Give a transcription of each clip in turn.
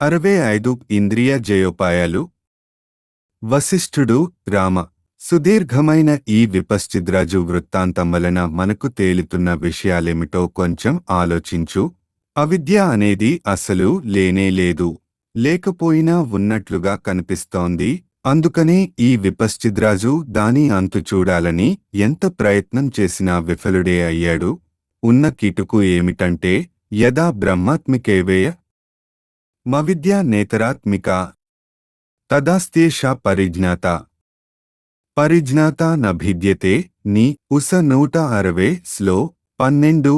అరవై ఐదు ఇంద్రియ జయోపాయాలు వశిష్ఠుడు రామ సుదీర్ఘమైన ఈ విపశ్చిద్రాజు వృత్తాంతం వలన మనకు తేలుతున్న విషయాలేమిటో కొంచెం ఆలోచించు అవిద్య అనేది అసలు లేనే లేదు లేకపోయినా ఉన్నట్లుగా కనిపిస్తోంది అందుకనే ఈ విపశ్చిద్రాజు దాని అంతు చూడాలని ఎంత ప్రయత్నం చేసినా విఫలుడే అయ్యాడు ఉన్న కిటుకు ఏమిటంటే యదా బ్రహ్మాత్మికేవేయ మవిద్యా నేతరాత్మిక తదాస్తేషా పరిజ్ఞాత పరిజ్ఞాత నభిద్యతే ని ఉస నూట అరవై స్లో పన్నెండు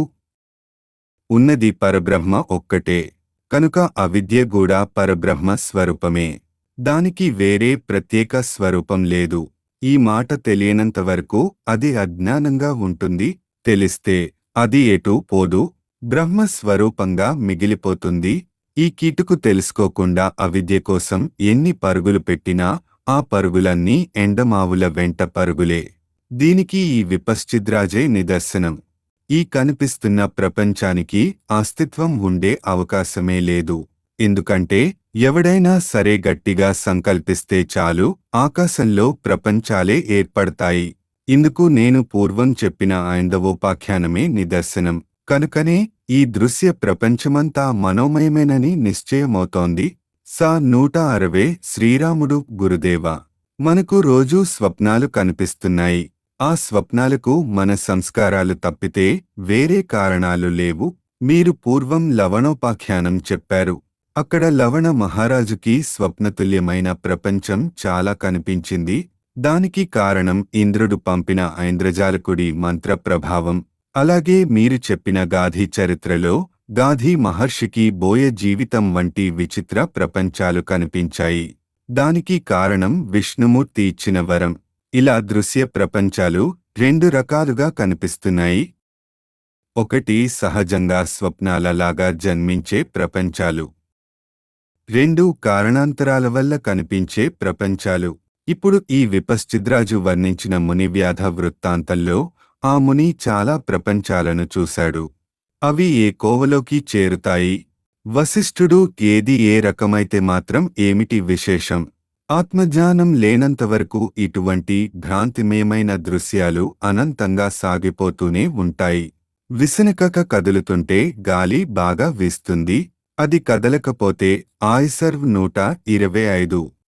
ఉన్నది పరబ్రహ్మ ఒక్కటే కనుక అవిద్య కూడా పరబ్రహ్మ స్వరూపమే దానికి వేరే ప్రత్యేక స్వరూపం లేదు ఈ మాట తెలియనంత వరకు అది అజ్ఞానంగా ఉంటుంది తెలిస్తే అది ఎటూ పోదు బ్రహ్మ స్వరూపంగా మిగిలిపోతుంది ఈ కీటుకు తెలుసుకోకుండా అవిద్య కోసం ఎన్ని పరుగులు పెట్టినా ఆ పరుగులన్నీ ఎండమావుల వెంట పరుగులే దీనికి ఈ విపశ్చిద్రాజే నిదర్శనం ఈ కనిపిస్తున్న ప్రపంచానికి అస్తిత్వం ఉండే అవకాశమే లేదు ఎందుకంటే ఎవడైనా సరే గట్టిగా సంకల్పిస్తే చాలు ఆకాశంలో ప్రపంచాలే ఏర్పడతాయి ఇందుకు నేను పూర్వం చెప్పిన ఐందవోపాఖ్యానమే నిదర్శనం కనుకనే ఈ దృశ్య ప్రపంచమంతా మనోమయమేనని నిశ్చయమవుతోంది సా నూట అరవై శ్రీరాముడు గురుదేవ మనకు రోజూ స్వప్నాలు కనిపిస్తున్నాయి ఆ స్వప్నాలకు మన సంస్కారాలు తప్పితే వేరే కారణాలు లేవు మీరు పూర్వం లవణోపాఖ్యానం చెప్పారు అక్కడ లవణ మహారాజుకి స్వప్నతుల్యమైన ప్రపంచం చాలా కనిపించింది దానికి కారణం ఇంద్రుడు పంపిన ఐంద్రజాలకుడి మంత్ర ప్రభావం అలాగే మీరు చెప్పిన గాధి చరిత్రలో గాధి మహర్షికి బోయ జీవితం వంటి విచిత్ర ప్రపంచాలు కనిపించాయి దానికి కారణం విష్ణుమూర్తి ఇచ్చిన వరం ఇలా దృశ్య ప్రపంచాలు రెండు రకాలుగా కనిపిస్తున్నాయి ఒకటి సహజంగా స్వప్నాలలాగా జన్మించే ప్రపంచాలు రెండు కారణాంతరాల వల్ల కనిపించే ప్రపంచాలు ఇప్పుడు ఈ విపశ్చిద్రాజు వర్ణించిన ముని వ్యాధ వృత్తాంతంలో ఆ ముని చాలా ప్రపంచాలను చూశాడు అవి ఏ కోవలోకి చేరుతాయి వశిష్ఠుడు ఏది ఏ రకమైతే మాత్రం ఏమిటి విశేషం ఆత్మజ్ఞానం లేనంతవరకు ఇటువంటి భ్రాంతిమయమైన దృశ్యాలు అనంతంగా సాగిపోతూనే ఉంటాయి విసనకక కదులుతుంటే గాలి బాగా వీస్తుంది అది కదలకపోతే ఆయిసర్వ్ నూట ఇరవై ఐదు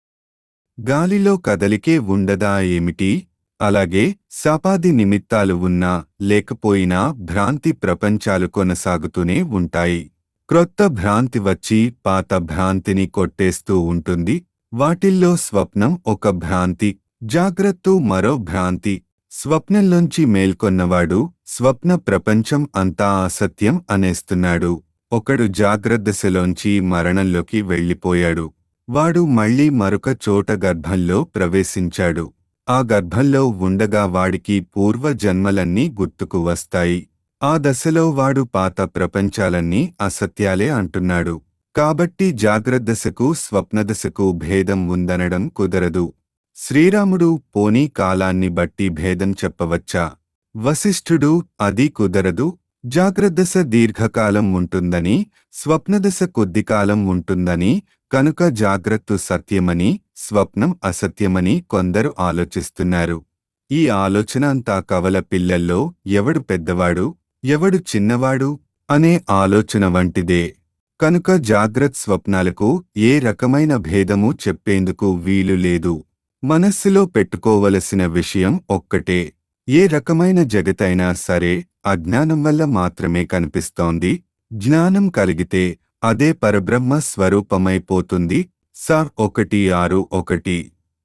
గాలిలో కదలికే ఉండదా ఏమిటి అలాగే శాపాది నిమిత్తాలు ఉన్నా లేకపోయినా భ్రాంతి ప్రపంచాలు కొనసాగుతూనే ఉంటాయి క్రొత్త భ్రాంతి వచ్చి పాత భ్రాంతిని కొట్టేస్తూ ఉంటుంది వాటిల్లో స్వప్నం ఒక భ్రాంతి జాగ్రత్త మరో భ్రాంతి స్వప్నంలోంచి మేల్కొన్నవాడు స్వప్న ప్రపంచం అంతా అసత్యం అనేస్తున్నాడు ఒకడు జాగ్రత్తశలోంచి మరణంలోకి వెళ్ళిపోయాడు వాడు మళ్ళీ మరొక చోట గర్భంలో ప్రవేశించాడు ఆ గర్భంలో ఉండగా వాడికి పూర్వ జన్మలన్నీ గుర్తుకు వస్తాయి ఆ దశలో వాడు పాత ప్రపంచాలన్నీ అసత్యాలే అంటున్నాడు కాబట్టి జాగ్రత్తదశకు స్వప్నదశకు భేదం ఉందనడం కుదరదు శ్రీరాముడు పోనీ కాలాన్ని బట్టి భేదం చెప్పవచ్చా వశిష్ఠుడు అది కుదరదు జాగ్రత్తదశ దీర్ఘకాలం ఉంటుందని స్వప్నదశ కొద్ది కాలం ఉంటుందని కనుక జాగ్రత్త సత్యమని స్వప్నం అసత్యమని కొందరు ఆలోచిస్తున్నారు ఈ ఆలోచన అంతా కవల పిల్లల్లో ఎవడు పెద్దవాడు ఎవడు చిన్నవాడు అనే ఆలోచన వంటిదే కనుక జాగ్రత్త స్వప్నాలకు ఏ రకమైన భేదము చెప్పేందుకు వీలు లేదు మనస్సులో పెట్టుకోవలసిన విషయం ఒక్కటే ఏ రకమైన జగతైనా సరే అజ్ఞానం వల్ల మాత్రమే కనిపిస్తోంది జ్ఞానం కలిగితే అదే పరబ్రహ్మ స్వరూపమైపోతుంది స ఒకటి ఆరు ఒకటి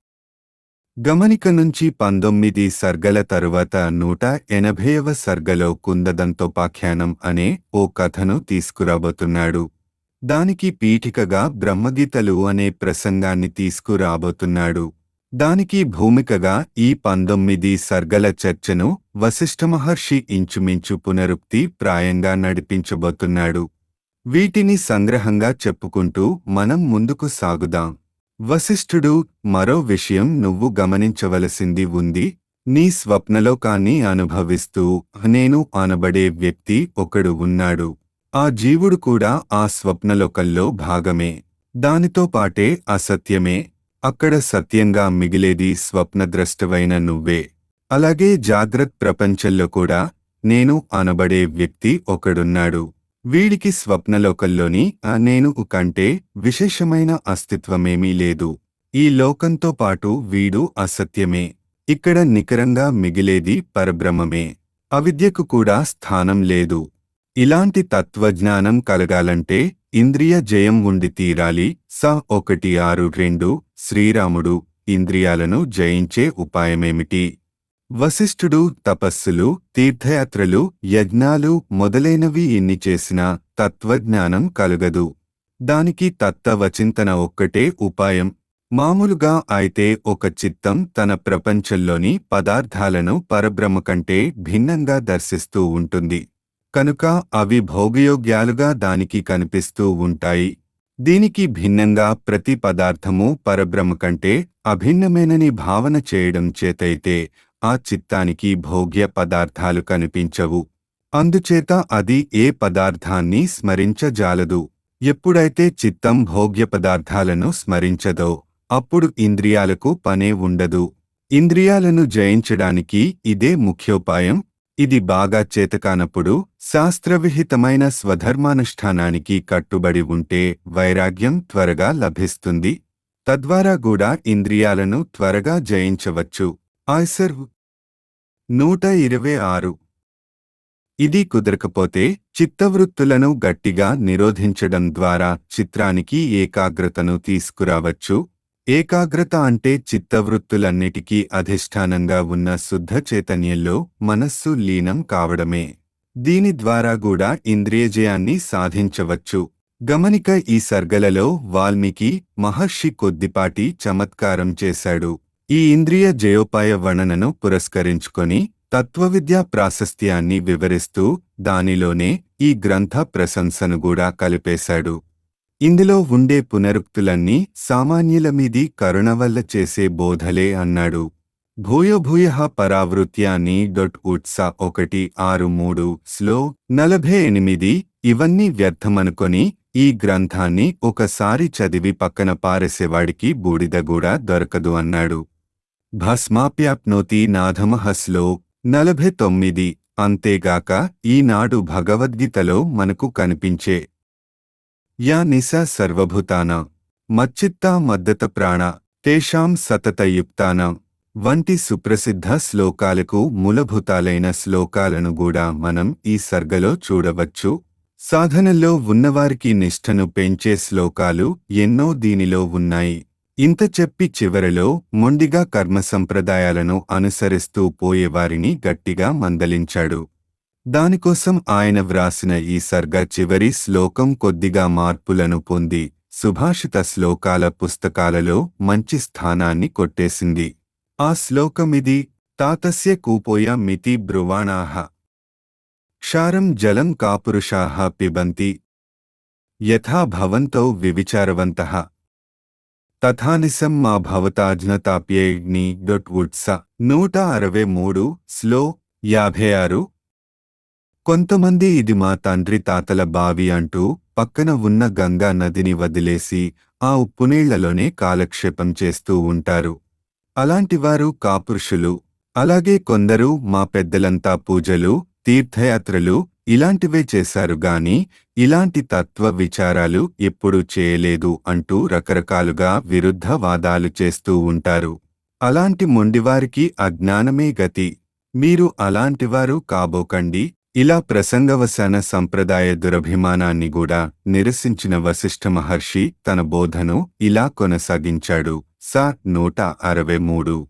గమనిక నుంచి పంతొమ్మిది సర్గల తరువాత నూట ఎనభైవ సర్గలో కుందదంతోపాఖ్యానం అనే ఓ కథను తీసుకురాబోతున్నాడు దానికి పీఠికగా బ్రహ్మగీతలు అనే ప్రసంగాన్ని తీసుకురాబోతున్నాడు దానికి భూమికగా ఈ పంతొమ్మిది సర్గల చర్చను వశిష్ఠ మహర్షి ఇంచుమించు పునరుక్తి ప్రాయంగా నడిపించబోతున్నాడు వీటిని సంగ్రహంగా చెప్పుకుంటూ మనం ముందుకు సాగుదాం వశిష్ఠుడు మరో విషయం నువ్వు గమనించవలసింది ఉంది నీ స్వప్నలోకాన్ని అనుభవిస్తూ నేను అనబడే వ్యక్తి ఒకడు ఉన్నాడు ఆ జీవుడు కూడా ఆ స్వప్నలోకంలో భాగమే దానితో పాటే అసత్యమే అక్కడ సత్యంగా మిగిలేది స్వప్నద్రష్టవైన నువ్వే అలాగే జాగ్రత్త ప్రపంచంలో కూడా నేను అనబడే వ్యక్తి ఒకడున్నాడు వీడికి స్వప్నలోకంలోని ఆ నేను కంటే విశేషమైన అస్తిత్వమేమీ లేదు ఈ లోకంతో పాటు వీడు అసత్యమే ఇక్కడ నికరంగా మిగిలేది పరబ్రహ్మమే అవిద్యకు కూడా స్థానం లేదు ఇలాంటి తత్వజ్ఞానం కలగాలంటే ఇంద్రియ జయం ఉండి తీరాలి స ఒకటి ఆరు రెండు శ్రీరాముడు ఇంద్రియాలను జయించే ఉపాయమేమిటి వశిష్ఠుడు తపస్సులు తీర్థయాత్రలు యజ్ఞాలు మొదలైనవి ఎన్ని చేసినా తత్వజ్ఞానం కలుగదు దానికి తత్వచింతన ఒక్కటే ఉపాయం మామూలుగా అయితే ఒక చిత్తం తన ప్రపంచంలోని పదార్థాలను పరబ్రహ్మ కంటే భిన్నంగా దర్శిస్తూ ఉంటుంది కనుక అవి భోగయోగ్యాలుగా దానికి కనిపిస్తూ ఉంటాయి దీనికి భిన్నంగా ప్రతి పదార్థము పరబ్రహ్మ కంటే అభిన్నమేనని భావన చేయడం చేతైతే ఆ చిత్తానికి భోగ్య పదార్థాలు కనిపించవు అందుచేత అది ఏ పదార్థాన్ని స్మరించజాలదు ఎప్పుడైతే చిత్తం భోగ్య పదార్థాలను స్మరించదో అప్పుడు ఇంద్రియాలకు పనే ఉండదు ఇంద్రియాలను జయించడానికి ఇదే ముఖ్యోపాయం ఇది బాగా చేతకానప్పుడు శాస్త్రవిహితమైన స్వధర్మానుష్ఠానానికి కట్టుబడి ఉంటే వైరాగ్యం త్వరగా లభిస్తుంది తద్వారా కూడా ఇంద్రియాలను త్వరగా జయించవచ్చు ఆయ్సర్ నూట ఇరవై ఆరు ఇది కుదరకపోతే చిత్తవృత్తులను గట్టిగా నిరోధించడం ద్వారా చిత్రానికి ఏకాగ్రతను తీసుకురావచ్చు ఏకాగ్రత అంటే చిత్తవృత్తులన్నిటికీ అధిష్టానంగా ఉన్న శుద్ధ చైతన్యంలో మనస్సు లీనం కావడమే దీని ద్వారా కూడా ఇంద్రియజయాన్ని సాధించవచ్చు గమనిక ఈ సర్గలలో వాల్మీకి మహర్షి కొద్దిపాటి చమత్కారం చేశాడు ఈ ఇంద్రియ జయోపాయ వర్ణనను పురస్కరించుకొని తత్వవిద్యా ప్రాశస్త్యాన్ని వివరిస్తూ దానిలోనే ఈ గ్రంథ ప్రశంసను కూడా కలిపేశాడు ఇందులో ఉండే పునరుక్తులన్నీ సామాన్యుల మీది కరుణ వల్ల చేసే బోధలే అన్నాడు భూయభూయ పరావృత్యాన్ని డొట్ ఉట్స ఒకటి ఆరు మూడు స్లో నలభై ఎనిమిది ఇవన్నీ వ్యర్థమనుకొని ఈ గ్రంథాన్ని ఒకసారి చదివి పక్కన పారేసేవాడికి బూడిద కూడా దొరకదు అన్నాడు భస్మాప్యాప్నోతి నాథమహస్లో నలభై తొమ్మిది అంతేగాక ఈనాడు భగవద్గీతలో మనకు కనిపించే యా నిశా సర్వభూతాన మచ్చిత్తా మద్దత ప్రాణ తేషాం సతతయుక్తాన వంటి సుప్రసిద్ధ శ్లోకాలకు మూలభూతాలైన శ్లోకాలను కూడా మనం ఈ సర్గలో చూడవచ్చు సాధనల్లో ఉన్నవారికి నిష్ఠను పెంచే శ్లోకాలు ఎన్నో దీనిలో ఉన్నాయి ఇంత చెప్పి చివరలో మొండిగా కర్మ సంప్రదాయాలను అనుసరిస్తూ పోయేవారిని గట్టిగా మందలించాడు దానికోసం ఆయన వ్రాసిన ఈ సర్గ చివరి శ్లోకం కొద్దిగా మార్పులను పొంది సుభాషిత శ్లోకాల పుస్తకాలలో మంచి స్థానాన్ని కొట్టేసింది ఆ శ్లోకమిది తాతస్య కూపోయ మితి బ్రువాణాహ క్షారం జలం కాపురుషాః పిబంతి యథా భవంతౌ వివిచారవంతః తథానిసం మా భవతాజ్ఞతాప్యేగ్ని డొట్ వుడ్స నూట అరవై మూడు స్లో యాభై ఆరు కొంతమంది ఇది మా తండ్రి తాతల బావి అంటూ పక్కన ఉన్న గంగా నదిని వదిలేసి ఆ ఉప్పునీళ్లలోనే కాలక్షేపం చేస్తూ ఉంటారు అలాంటివారు కాపురుషులు అలాగే కొందరు మా పెద్దలంతా పూజలు తీర్థయాత్రలు ఇలాంటివే చేశారు గాని ఇలాంటి తత్వ విచారాలు ఎప్పుడూ చేయలేదు అంటూ రకరకాలుగా విరుద్ధ వాదాలు చేస్తూ ఉంటారు అలాంటి మొండివారికి అజ్ఞానమే గతి మీరు అలాంటివారు కాబోకండి ఇలా ప్రసంగవసాన సంప్రదాయ దురభిమానాన్ని కూడా నిరసించిన వశిష్ఠ మహర్షి తన బోధను ఇలా కొనసాగించాడు సా నూట అరవై మూడు